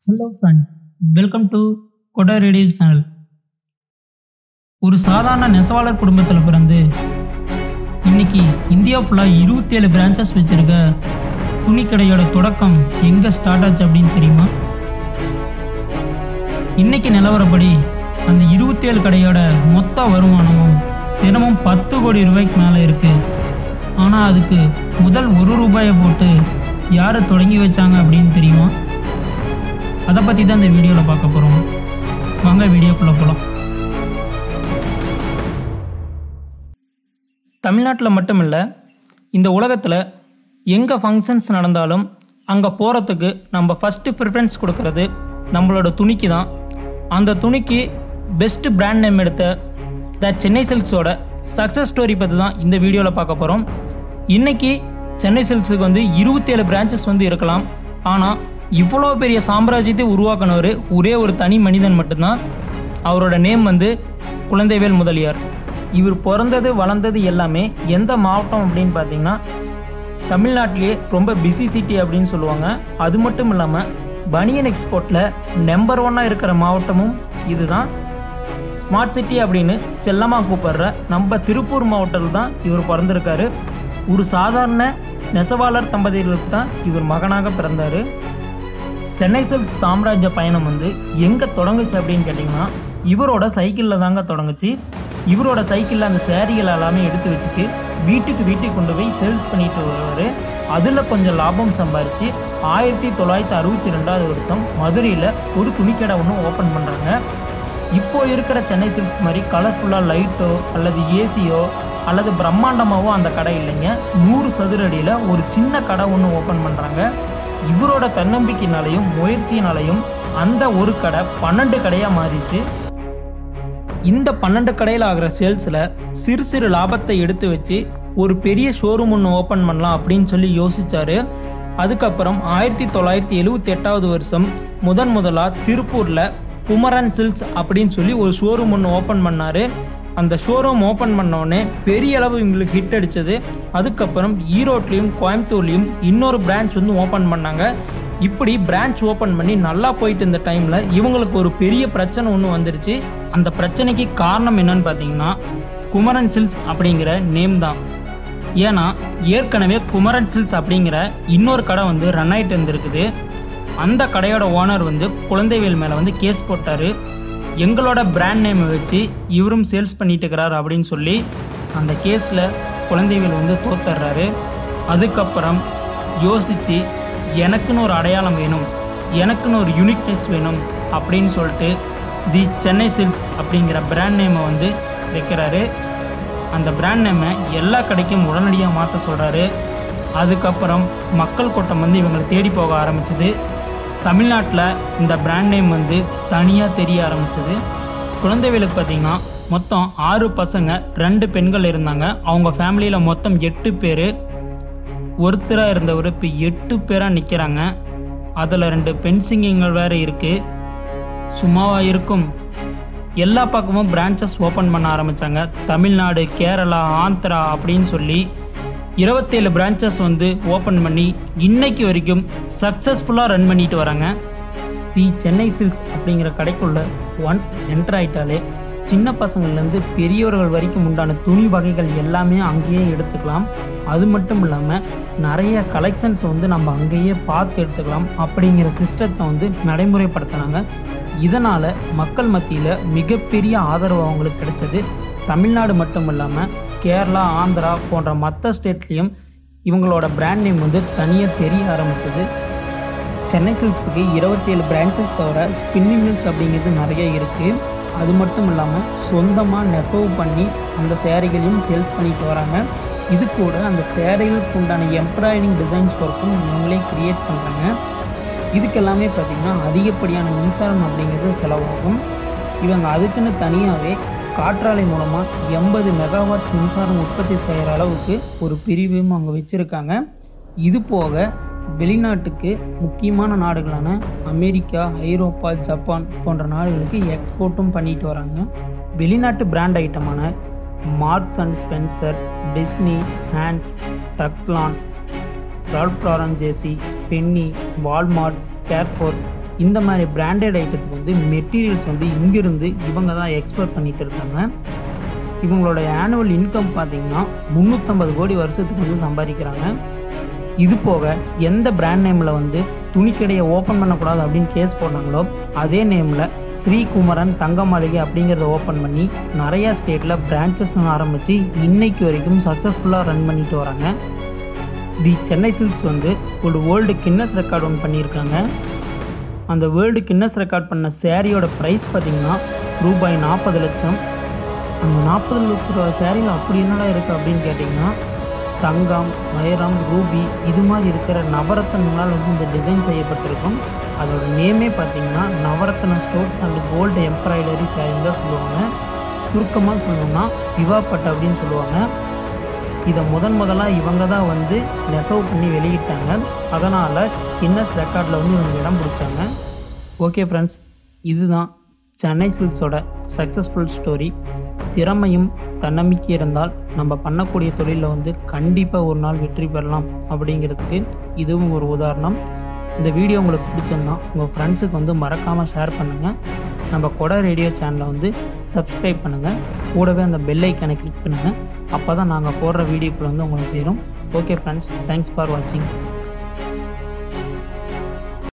hello friends welcome to கொடா radio channel ஒரு சாதாரண நெசவாளர் குடும்பத்தில் பிறந்து இன்னைக்கு இந்தியா ஃபுல்லாக இருபத்தேழு பிரான்ச்சஸ் வச்சிருக்க துணிக்கடையோட தொடக்கம் எங்கே ஸ்டார்ட் ஆச்சு அப்படின்னு தெரியுமா இன்னைக்கு நிலவரப்படி அந்த இருபத்தேழு கடையோட மொத்த வருமானமும் தினமும் பத்து கோடி ரூபாய்க்கு மேலே இருக்கு ஆனால் அதுக்கு முதல் ஒரு ரூபாயை போட்டு யார் தொடங்கி வச்சாங்க அப்படின்னு தெரியுமா அதை பற்றி தான் இந்த வீடியோவில் பார்க்க போகிறோம் வாங்க வீடியோக்குள்ளே போகலாம் தமிழ்நாட்டில் மட்டும் இல்லை இந்த உலகத்தில் எங்கே ஃபங்க்ஷன்ஸ் நடந்தாலும் அங்கே போகிறதுக்கு நம்ம ஃபஸ்ட்டு ப்ரிஃபரன்ஸ் கொடுக்கறது நம்மளோட துணிக்கு தான் அந்த துணிக்கு பெஸ்ட் பிராண்ட் நேம் எடுத்த த சென்னை சில்க்ஸோட சக்ஸஸ் ஸ்டோரி பற்றி தான் இந்த வீடியோவில் பார்க்க போகிறோம் இன்னைக்கு சென்னை சில்க்ஸுக்கு வந்து இருபத்தேழு பிரான்ச்சஸ் வந்து இருக்கலாம் ஆனால் இவ்வளோ பெரிய சாம்ராஜ்யத்தை உருவாக்கினவர் ஒரே ஒரு தனி மனிதன் மட்டும்தான் அவரோட நேம் வந்து குழந்தைவேல் முதலியார் இவர் பிறந்தது வளர்ந்தது எல்லாமே எந்த மாவட்டம் அப்படின்னு பார்த்தீங்கன்னா தமிழ்நாட்டிலேயே ரொம்ப பிஸி சிட்டி அப்படின்னு சொல்லுவாங்க அது மட்டும் இல்லாமல் பனியன் எக்ஸ்போர்ட்டில் நம்பர் ஒன்னாக இருக்கிற மாவட்டமும் இதுதான் ஸ்மார்ட் சிட்டி அப்படின்னு செல்லமாக கூப்பிடுற நம்ம திருப்பூர் மாவட்டத்தில் தான் இவர் பிறந்திருக்காரு ஒரு சாதாரண நெசவாளர் தம்பதிகளுக்கு தான் இவர் மகனாக பிறந்தார் சென்னை சில்க் சாம்ராஜ்ய பயணம் வந்து எங்கே தொடங்குச்சு அப்படின்னு கேட்டிங்கன்னா இவரோட சைக்கிளில் தாங்க தொடங்குச்சு இவரோட சைக்கிளில் அந்த சேரீகள் எல்லாமே எடுத்து வச்சுட்டு வீட்டுக்கு வீட்டுக்கு கொண்டு போய் சேல்ஸ் பண்ணிட்டு வருவார் அதில் கொஞ்சம் லாபம் சம்பாரித்து ஆயிரத்தி தொள்ளாயிரத்தி அறுபத்தி ரெண்டாவது வருஷம் மதுரையில் ஒரு துணிக்கடை ஒன்று ஓப்பன் பண்ணுறாங்க இப்போ இருக்கிற சென்னை சில்க்ஸ் மாதிரி கலர்ஃபுல்லாக லைட்டோ அல்லது ஏசியோ அல்லது பிரம்மாண்டமாவோ அந்த கடை இல்லைங்க நூறு சதுர அடியில் ஒரு சின்ன கடை ஒன்று ஓப்பன் பண்ணுறாங்க இவரோட தன்னம்பிக்கையினாலையும் முயற்சியினாலையும் அந்த ஒரு கடை பன்னெண்டு கடையாக மாறிச்சு இந்த பன்னெண்டு கடையில் ஆகிற சேல்ஸில் சிறு சிறு லாபத்தை எடுத்து வச்சு ஒரு பெரிய ஷோரூம் ஒன்று ஓப்பன் பண்ணலாம் அப்படின்னு சொல்லி யோசிச்சாரு அதுக்கப்புறம் ஆயிரத்தி தொள்ளாயிரத்தி எழுவத்தி எட்டாவது வருஷம் முதன் முதலாக திருப்பூரில் குமரன் சில்க்ஸ் அப்படின்னு சொல்லி ஒரு ஷோரூம் ஒன்று ஓப்பன் பண்ணார் அந்த ஷோரூம் ஓப்பன் பண்ணோடனே பெரிய அளவு இவங்களுக்கு ஹிட் அடிச்சது அதுக்கப்புறம் ஈரோட்லேயும் கோயம்புத்தூர்லேயும் இன்னொரு பிரான்ச் வந்து ஓப்பன் பண்ணாங்க இப்படி பிரான்ச் ஓப்பன் பண்ணி நல்லா போயிட்டு இருந்த டைமில் இவங்களுக்கு ஒரு பெரிய பிரச்சனை ஒன்று வந்துருச்சு அந்த பிரச்சனைக்கு காரணம் என்னன்னு பார்த்தீங்கன்னா குமரன் சில்க்ஸ் அப்படிங்கிற நேம் தான் ஏன்னா ஏற்கனவே குமரன் சில்க்ஸ் அப்படிங்கிற இன்னொரு கடை வந்து ரன் ஆகிட்டு இருந்திருக்குது அந்த கடையோட ஓனர் வந்து குழந்தைவேல் மேலே வந்து கேஸ் போட்டார் எங்களோட பிராண்ட் நேமை வச்சு இவரும் சேல்ஸ் பண்ணிட்டு இருக்கிறார் அப்படின்னு சொல்லி அந்த கேஸில் குழந்தைவேல் வந்து தோத்துறாரு அதுக்கப்புறம் யோசித்து எனக்குன்னு ஒரு அடையாளம் வேணும் எனக்குன்னு ஒரு யூனிக்னஸ் வேணும் அப்படின்னு சொல்லிட்டு தி சென்னை சில்க்ஸ் அப்படிங்கிற பிராண்ட் நேமை வந்து வைக்கிறாரு அந்த பிராண்ட் நேமை எல்லா கடைக்கும் உடனடியாக மாற்ற சொல்கிறாரு அதுக்கப்புறம் மக்கள் கூட்டம் வந்து இவங்களை தேடி போக ஆரம்பிச்சது தமிழ்நாட்டில் இந்த பிராண்ட் நேம் வந்து தனியாக தெரிய ஆரம்பிச்சது குழந்தைவேலுக்கு பார்த்தீங்கன்னா மொத்தம் ஆறு பசங்க ரெண்டு பெண்கள் இருந்தாங்க அவங்க ஃபேமிலியில் மொத்தம் எட்டு பேர் ஒருத்தராக இருந்தவர் இப்போ எட்டு பேராக நிற்கிறாங்க அதில் ரெண்டு பெண் சிங்கங்கள் வேறு இருக்குது சும்மாவா இருக்கும் எல்லா பக்கமும் பிரான்ச்சஸ் ஓப்பன் பண்ண ஆரம்பித்தாங்க தமிழ்நாடு கேரளா ஆந்திரா அப்படின்னு சொல்லி இருபத்தேழு பிரான்ச்சஸ் வந்து ஓப்பன் பண்ணி இன்னைக்கு வரைக்கும் சக்ஸஸ்ஃபுல்லாக ரன் பண்ணிட்டு வராங்க தி சென்னை சில்க்ஸ் அப்படிங்கிற கடைக்குள்ள ஒன்ஸ் என்டர் ஆயிட்டாலே சின்ன பசங்கள்லேருந்து பெரியவர்கள் வரைக்கும் உண்டான துணி வகைகள் எல்லாமே அங்கேயே எடுத்துக்கலாம் அது மட்டும் இல்லாமல் நிறைய கலெக்ஷன்ஸ் வந்து நம்ம அங்கேயே பார்த்து எடுத்துக்கலாம் அப்படிங்கிற சிஸ்டத்தை வந்து நடைமுறைப்படுத்தினாங்க இதனால் மக்கள் மத்தியில் மிகப்பெரிய ஆதரவு அவங்களுக்கு கிடைச்சது தமிழ்நாடு மட்டும் இல்லாமல் கேரளா ஆந்திரா போன்ற மற்ற ஸ்டேட்லேயும் இவங்களோட பிராண்ட் நேம் வந்து தனியாக தெரிய ஆரம்பிச்சது சென்னை சில்க்ஸுக்கு இருபத்தேழு பிரான்ச்சஸ் தவிர ஸ்பின்னிங் மில்ஸ் அப்படிங்கிறது நிறைய இருக்குது அது மட்டும் இல்லாமல் சொந்தமாக நெசவு பண்ணி அந்த சேரீகளையும் சேல்ஸ் பண்ணிட்டு வராங்க இது கூட அந்த சேரீகளுக்கு உண்டான எம்ப்ராய்டிங் டிசைன்ஸ் ஒர்க்கும் இவங்களே க்ரியேட் பண்ணுறாங்க இதுக்கெல்லாமே பார்த்திங்கன்னா அதிகப்படியான மின்சாரம் அப்படிங்கிறது செலவாகும் இவங்க அதுக்குன்னு தனியாகவே காற்றாலை மூலமாக எண்பது மெகாவாட்ஸ் மின்சாரம் உற்பத்தி செய்கிற அளவுக்கு ஒரு பிரிவும் அங்கே வச்சுருக்காங்க இது போக வெளிநாட்டுக்கு முக்கியமான நாடுகளான அமெரிக்கா ஐரோப்பா ஜப்பான் போன்ற நாடுகளுக்கு எக்ஸ்போர்ட்டும் பண்ணிட்டு வராங்க வெளிநாட்டு பிராண்ட் ஐட்டமான மார்க்ஸ் அண்ட் ஸ்பென்சர் டிஸ்னி ஹேண்ட்ஸ் டக்லான் Ralph Lauren JC Penney Walmart Carrefour இந்த மாதிரி பிராண்டட் ஐட்டத்துக்கு வந்து மெட்டீரியல்ஸ் வந்து இங்கிருந்து இவங்க தான் எக்ஸ்போர்ட் பண்ணிட்டு இருக்காங்க இவங்களோட ஆனுவல் இன்கம் பார்த்தீங்கன்னா முந்நூற்றம்பது கோடி வருஷத்துக்கு வந்து சம்பாதிக்கிறாங்க இது போக எந்த பிராண்ட் நேமில் வந்து துணிக்கடையை ஓப்பன் பண்ணக்கூடாது அப்படின்னு கேஸ் போட்டாங்களோ அதே நேமில் ஸ்ரீகுமரன் தங்க மாளிகை அப்படிங்கிறத ஓப்பன் பண்ணி நிறையா ஸ்டேட்டில் பிரான்ச்சஸ் ஆரம்பித்து இன்னைக்கு வரைக்கும் சக்ஸஸ்ஃபுல்லாக ரன் பண்ணிட்டு வராங்க தி சென்னை சில்க்ஸ் வந்து ஒரு வேர்ல்டு கின்னஸ் ரெக்கார்ட் ஒன்று பண்ணியிருக்காங்க அந்த வேர்ல்டு கின்னஸ் ரெக்கார்ட் பண்ண சேரீயோட ப்ரைஸ் பார்த்தீங்கன்னா ரூபாய் நாற்பது லட்சம் அந்த நாற்பது லட்ச ரூபா சேரீயில் அப்படி என்னடா இருக்குது அப்படின்னு கேட்டிங்கன்னா தங்கம் வைரம் ரூபி இது மாதிரி இருக்கிற நவரத்தனங்களால் வந்து இந்த டிசைன் செய்யப்பட்டிருக்கும் அதோட நேமே பார்த்தீங்கன்னா Navaratna stones and gold embroidery சேரீன்னு தான் சொல்லுவாங்க சுருக்கமாக சொல்லணும்னா விவாப்பட்டு அப்படின்னு சொல்லுவாங்க இதை முதன் முதலாக இவங்க தான் வந்து நெசவு பண்ணி வெளியிட்டாங்க அதனால் கின்னஸ் ரெக்கார்டில் வந்து இவங்க இடம் பிடிச்சாங்க ஓகே ஃப்ரெண்ட்ஸ் இதுதான் சென்னை சில்க்ஸோட சக்ஸஸ்ஃபுல் ஸ்டோரி திறமையும் தன்னம்பிக்கை இருந்தால் நம்ம பண்ணக்கூடிய தொழிலில் வந்து கண்டிப்பாக ஒரு நாள் வெற்றி பெறலாம் அப்படிங்கிறதுக்கு இதுவும் ஒரு உதாரணம் இந்த வீடியோ உங்களுக்கு பிடிச்சிருந்தா உங்கள் ஃப்ரெண்ட்ஸுக்கு வந்து மறக்காமல் ஷேர் பண்ணுங்கள் நம்ம கொடை ரேடியோ சேனலை வந்து சப்ஸ்கிரைப் பண்ணுங்கள் கூடவே அந்த பெல் ஐக்கனை கிளிக் பண்ணுங்கள் அப்போ தான் நாங்கள் போடுற வீடியோக்கள் வந்து உங்களுக்கு சேரும் ஓகே ஃப்ரெண்ட்ஸ் தேங்க்ஸ் ஃபார் வாட்சிங்